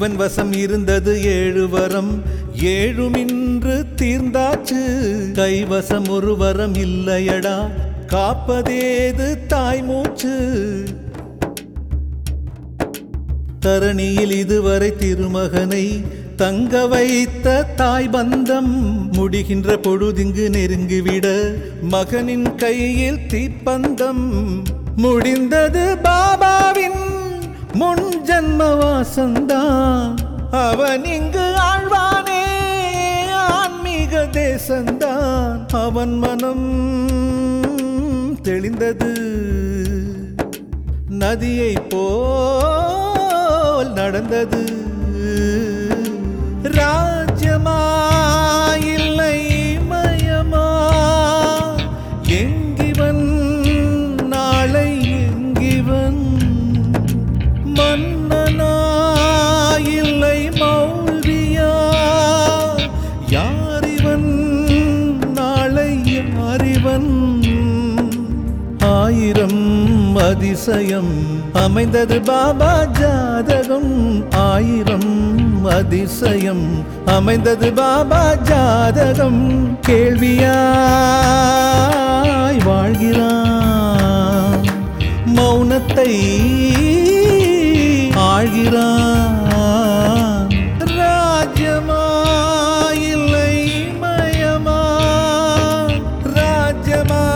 இவன் வசம் இருந்தது ஏழு வரம் ஏழுமின்று தீர்ந்தாச்சு கைவசம் ஒரு வரம் இல்லையடா காப்பதேது தாய்மூச்சு தரணியில் இதுவரை திருமகனை தங்க வைத்த தாய் பந்தம் முடிகின்ற பொழுதிங்கு நெருங்கிவிட மகனின் கையில் தீப்பந்தம் முடிந்தது பாபாவின் முன் ஜன்ம வாசந்தான் அவன் இங்கு ஆழ்வானே ஆன்மீக தேசந்தான் அவன் மனம் தெளிந்தது நதியை போல் நடந்தது ராஜ்யமா இல்லை மயமா எங்கிவன் நாளை எங்கிவன் மன்னனா இல்லை மௌல்வியா யாரிவன் நாளை யாரிவன் ஆயிரம் அதிசயம் அமைந்தது பாபா ஜாதகம் ஆயிரம் அதிசயம் அமைந்தது பாபா ஜாதகம் கேள்வியாய் வாழ்கிறான் மௌனத்தை ஆழ்கிறான் ராஜ்யமா இல்லை மயமா ராஜ்யமா